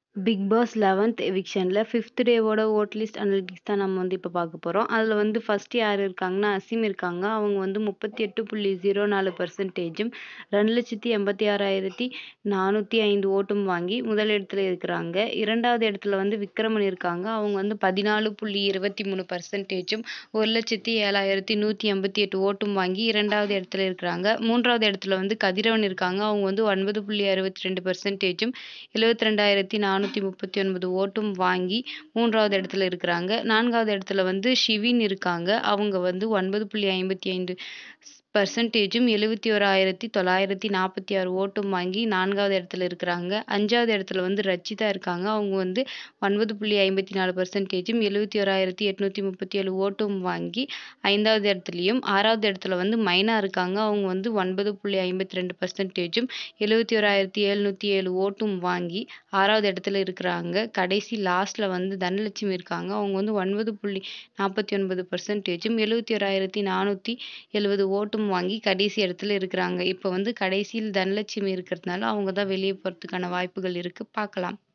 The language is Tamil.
பிக் பாஸ் 11த் எவிக்ஷன்ல 5த் டேவோட வோட் லிஸ்ட் அனலிட்டிக்ஸ் தான் நம்ம வந்து இப்போ பார்க்க போறோம். அதுல வந்து ஃபர்ஸ்ட் யார் இருக்காங்கன்னா, அசீம் இருக்காங்க. அவங்க வந்து 38.04% பர்சன்டேஜும் 2,86,405 ஓட்டும் வாங்கி முதல் இடத்துல இருக்கிறாங்க. இரண்டாவது இடத்துல வந்து விக்ரமன் இருக்காங்க. அவங்க வந்து 14.23% பர்சன்டேஜும் 1,07,188 ஓட்டும் வாங்கி இரண்டாவது இடத்துல இருக்கிறாங்க. மூன்றாவது இடத்துல வந்து கதிரவன் இருக்காங்க. அவங்க வந்து 9.62% பர்சன்டேஜும் 72,439 ஓட்டும் வாங்கி மூன்றாவது இடத்துல இருக்கிறாங்க. நான்காவது இடத்துல வந்து ஷிவின் இருக்காங்க. அவங்க வந்து 9.55% பர்சன்டேஜும் 71,946 ஓட்டும் வாங்கி நான்காவது இடத்துல இருக்கிறாங்க. அஞ்சாவது இடத்துல வந்து ரச்சிதா இருக்காங்க. அவங்க வந்து 9.54% பர்சன்டேஜும் 71,837 ஓட்டும் வாங்கி ஐந்தாவது இடத்துலயும், ஆறாவது இடத்துல வந்து மைனா இருக்காங்க. அவங்க வந்து 9.52% பர்சன்டேஜும் 71,707 ஓட்டும் வாங்கி ஆறாவது இடத்துல இருக்கிறாங்க. கடைசி லாஸ்ட்ல வந்து தனலட்சுமி இருக்காங்க. அவங்க வந்து 9.49% பர்சன்டேஜும் 71,470 ஓட்டும் வாங்கி கடைசி இடத்துல இருக்கிறாங்க. இப்ப வந்து கடைசியில் தனலட்சுமி இருக்கிறதுனால அவங்க தான் வெளிய போறதுக்கான வாய்ப்புகள் இருக்கு. பார்க்கலாம்.